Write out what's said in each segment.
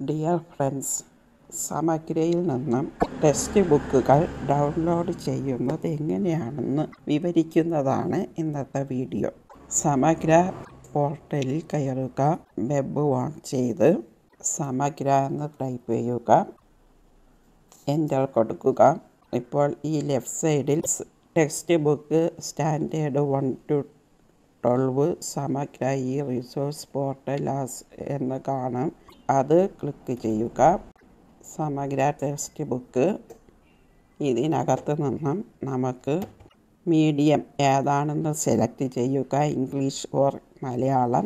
dear friends സമഗ്രയിൽ നിന്നും text ബുക്കുകൾ download ചെയ്യുന്നത് എങ്ങനെയാണെന്ന് വിവരിക്കുന്നതാണ് ഇന്നത്തെ വീഡിയോ സമഗ്ര പോർട്ടലിൽ കയറുക വെബ് ഓൺ ചെയ്ത് സമഗ്ര എന്ന് ടൈപ്പ് ചെയ്യുക എൻ്റർ കൊടുക്കുക ഇപ്പോൾ ഈ ലെഫ്റ്റ് സൈഡിൽ text book standard one two twelve Samagra ഈ റിസോഴ്സ് പോർട്ടൽ ആസ് എന്ന് കാണാം അത് ക്ലിക്ക് ചെയ്യുക സമഗ്ര ടെക്സ്റ്റ് ബുക്ക് ഇതിനകത്ത് നിന്നും നമുക്ക് മീഡിയം ഏതാണെന്ന് സെലക്ട് ചെയ്യുക English or Malayalam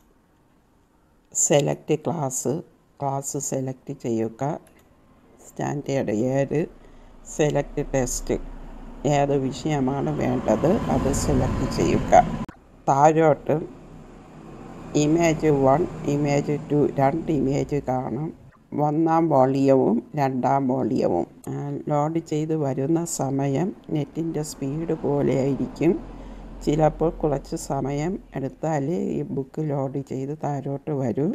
select class class select ചെയ്യുക സ്റ്റാൻഡേർഡ് ഏത് സെലക്ട് ടെസ്റ്റ് ഏത് വിഷയമാണ് വേണ്ടത് അത് സെലക്ട് ചെയ്യുക താഴോട്ട് ഇമേജ് വൺ ഇമേജ് ടു രണ്ട് ഇമേജ് കാണും ഒന്നാം വോളിയവും രണ്ടാം വോളിയവും ലോഡ് ചെയ്ത് വരുന്ന സമയം നെറ്റിൻ്റെ സ്പീഡ് പോലെ ആയിരിക്കും ചിലപ്പോൾ കുറച്ച് സമയം എടുത്താൽ ഈ ബുക്ക് ലോഡ് ചെയ്ത് താഴോട്ട് വരും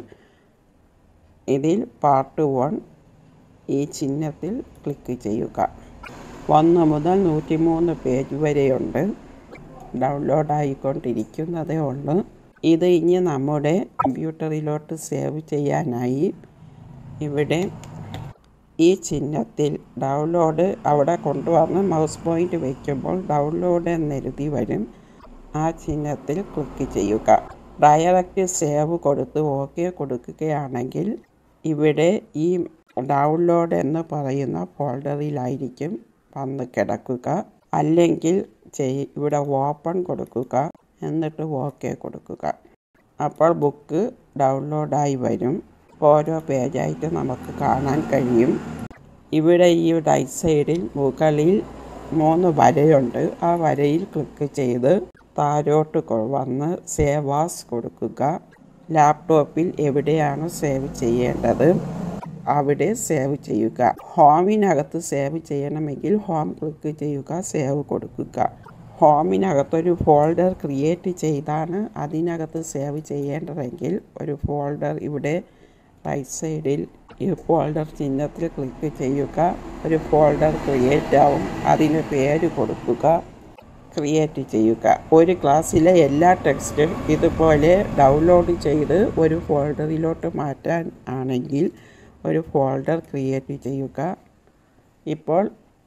ഇതിൽ പാർട്ട് വൺ ഈ ചിഹ്നത്തിൽ ക്ലിക്ക് ചെയ്യുക ഒന്ന് മുതൽ നൂറ്റിമൂന്ന് പേജ് വരെയുണ്ട് ഡൗൺലോഡ് ആയിക്കൊണ്ടിരിക്കുന്നതേ ഉള്ളൂ ഇത് ഇനി നമ്മുടെ കമ്പ്യൂട്ടറിലോട്ട് സേവ് ചെയ്യാനായി ഇവിടെ ഈ ചിഹ്നത്തിൽ ഡൗൺലോഡ് അവിടെ കൊണ്ടുവന്ന് മൗസ് പോയിൻ്റ് വയ്ക്കുമ്പോൾ ഡൗൺലോഡ് എന്നെഴുതി വരും ആ ചിഹ്നത്തിൽ ക്ലിക്ക് ചെയ്യുക ഡയറക്റ്റ് സേവ് കൊടുത്ത് ഓക്കെ കൊടുക്കുകയാണെങ്കിൽ ഇവിടെ ഈ ഡൗൺലോഡ് എന്ന് പറയുന്ന ഫോൾഡറിലായിരിക്കും വന്ന് കിടക്കുക അല്ലെങ്കിൽ ചെയ് ഇവിടെ ഓപ്പൺ കൊടുക്കുക എന്നിട്ട് ഓക്കെ കൊടുക്കുക അപ്പോൾ ബുക്ക് ഡൗൺലോഡായി വരും ഓരോ പേജായിട്ട് നമുക്ക് കാണാൻ കഴിയും ഇവിടെ ഈ റൈറ്റ് സൈഡിൽ മുകളിൽ മൂന്ന് വരയുണ്ട് ആ വരയിൽ ക്ലിക്ക് ചെയ്ത് താഴോട്ട് വന്ന് സേവ് ആസ് കൊടുക്കുക ലാപ്ടോപ്പിൽ എവിടെയാണ് സേവ് ചെയ്യേണ്ടത് അവിടെ സേവ് ചെയ്യുക ഹോമിനകത്ത് സേവ് ചെയ്യണമെങ്കിൽ ഹോം ക്ലിക്ക് ചെയ്യുക സേവ് കൊടുക്കുക ഹോമിനകത്തൊരു ഫോൾഡർ ക്രിയേറ്റ് ചെയ്താണ് അതിനകത്ത് സേവ് ചെയ്യേണ്ടതെങ്കിൽ ഒരു ഫോൾഡർ ഇവിടെ റൈറ്റ് സൈഡിൽ ഈ ഫോൾഡർ ചിഹ്നത്തിൽ ക്ലിക്ക് ചെയ്യുക ഒരു ഫോൾഡർ ക്രിയേറ്റ് ആവും അതിന് പേര് കൊടുക്കുക ക്രിയേറ്റ് ചെയ്യുക ഒരു ക്ലാസ്സിലെ എല്ലാ ടെക്സ്റ്റും ഇതുപോലെ ഡൗൺലോഡ് ചെയ്ത് ഒരു ഫോൾഡറിലോട്ട് മാറ്റാൻ ആണെങ്കിൽ ഒരു ഫോൾഡർ ക്രിയേറ്റ് ചെയ്യുക ഇപ്പോൾ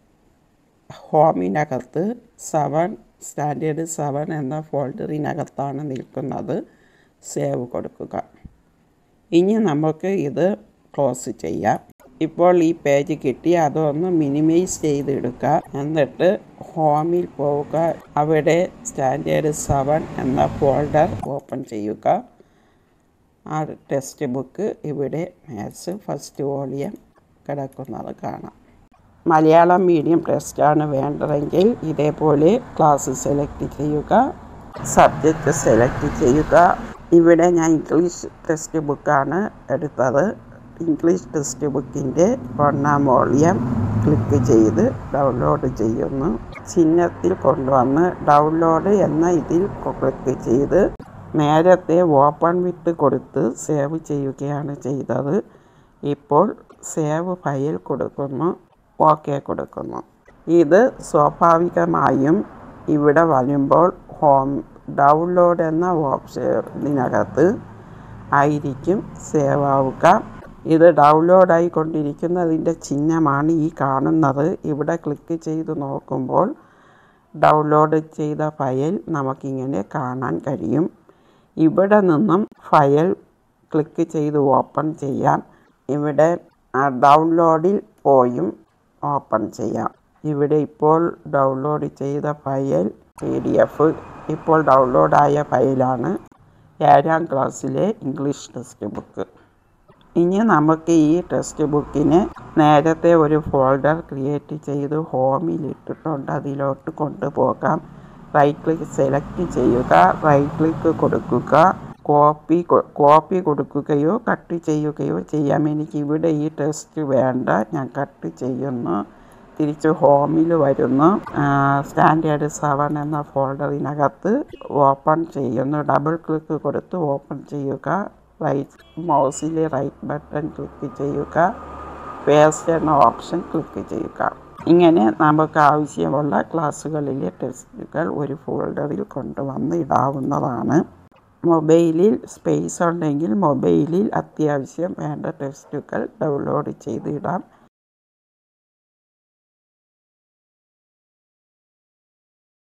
ഹോമിനകത്ത് സെവൻ സ്റ്റാൻഡേർഡ് സെവൻ എന്ന ഫോൾഡറിനകത്താണ് നിൽക്കുന്നത് സേവ് കൊടുക്കുക ഇനി നമുക്ക് ഇത് ക്ലോസ് ചെയ്യാം ഇപ്പോൾ ഈ പേജ് കിട്ടി അതൊന്ന് മിനിമൈസ് ചെയ്തെടുക്കുക എന്നിട്ട് ഹോമിൽ പോവുക അവിടെ സ്റ്റാൻഡേർഡ് സെവൻ എന്ന ഫോൾഡർ ഓപ്പൺ ചെയ്യുക ആ ടെക്സ്റ്റ് ബുക്ക് ഇവിടെ മാത്സ് ഫസ്റ്റ് വോളിയം കിടക്കുന്നത് കാണാം മലയാളം മീഡിയം ടെസ്റ്റാണ് വേണ്ടതെങ്കിൽ ഇതേപോലെ ക്ലാസ് സെലക്ട് ചെയ്യുക സബ്ജക്റ്റ് സെലക്ട് ചെയ്യുക ഇവിടെ ഞാൻ ഇംഗ്ലീഷ് ടെക്സ്റ്റ് ബുക്കാണ് എടുത്തത് ഇംഗ്ലീഷ് ടെക്സ്റ്റ് ബുക്കിൻ്റെ ഒന്നാം വോളിയം ക്ലിക്ക് ചെയ്ത് ഡൗൺലോഡ് ചെയ്യുന്നു ചിഹ്നത്തിൽ കൊണ്ടുവന്ന് ഡൗൺലോഡ് എന്ന ഇതിൽ ക്ലിക്ക് ചെയ്ത് നേരത്തെ ഓപ്പൺ വിത്ത് കൊടുത്ത് സേവ് ചെയ്യുകയാണ് ചെയ്തത് ഇപ്പോൾ സേവ് ഫയൽ കൊടുക്കുന്നു ഓക്കെ കൊടുക്കുന്നു ഇത് സ്വാഭാവികമായും ഇവിടെ വരുമ്പോൾ ഹോം ഡൗൺലോഡ് എന്ന ഓപ്ഷനിനകത്ത് ആയിരിക്കും സേവ് ആവുക ഇത് ഡൗൺലോഡ് ആയിക്കൊണ്ടിരിക്കുന്നതിൻ്റെ ചിഹ്നമാണ് ഈ കാണുന്നത് ഇവിടെ ക്ലിക്ക് ചെയ്ത് നോക്കുമ്പോൾ ഡൗൺലോഡ് ചെയ്ത ഫയൽ നമുക്കിങ്ങനെ കാണാൻ കഴിയും ഇവിടെ നിന്നും ഫയൽ ക്ലിക്ക് ചെയ്ത് ഓപ്പൺ ചെയ്യാം ഇവിടെ ഡൗൺലോഡിൽ പോയും ഓപ്പൺ ചെയ്യാം ഇവിടെ ഇപ്പോൾ ഡൗൺലോഡ് ചെയ്ത ഫയൽ പി ഡി എഫ് ഇപ്പോൾ ഡൗൺലോഡായ ഫയലാണ് ഏഴാം ക്ലാസ്സിലെ ഇംഗ്ലീഷ് ടെക്സ്റ്റ് ബുക്ക് ഇനി നമുക്ക് ഈ ടെക്സ്റ്റ് ബുക്കിന് നേരത്തെ ഒരു ഫോൾഡർ ക്രിയേറ്റ് ചെയ്ത് ഹോമിൽ ഇട്ടിട്ടുണ്ട് അതിലോട്ട് കൊണ്ടുപോകാം റൈറ്റ് ക്ലിക്ക് സെലക്ട് ചെയ്യുക റൈറ്റ് ക്ലിക്ക് കൊടുക്കുക കോപ്പി കോപ്പി കൊടുക്കുകയോ കട്ട് ചെയ്യുകയോ ചെയ്യാം എനിക്ക് ഇവിടെ ഈ ടെക്സ്റ്റ് വേണ്ട ഞാൻ കട്ട് ചെയ്യുന്നു തിരിച്ച് ഹോമിൽ വരുന്നു സ്റ്റാൻഡേർഡ് സെവൻ എന്ന ഫോൾഡറിനകത്ത് ഓപ്പൺ ചെയ്യുന്നു ഡബിൾ ക്ലിക്ക് കൊടുത്ത് ഓപ്പൺ ചെയ്യുക റൈറ്റ് മൗസിലെ റൈറ്റ് ബട്ടൺ ക്ലിക്ക് ചെയ്യുക പേസ്റ്റ് എന്ന ഓപ്ഷൻ ക്ലിക്ക് ചെയ്യുക ഇങ്ങനെ നമുക്ക് ആവശ്യമുള്ള ക്ലാസ്സുകളിലെ ടെക്സ്റ്റുകൾ ഒരു ഫോൾഡറിൽ കൊണ്ടുവന്ന് ഇടാവുന്നതാണ് മൊബൈലിൽ സ്പേസ് ഉണ്ടെങ്കിൽ മൊബൈലിൽ അത്യാവശ്യം വേണ്ട ടെക്സ്റ്റുകൾ ഡൗൺലോഡ് ചെയ്ത് ഇടാം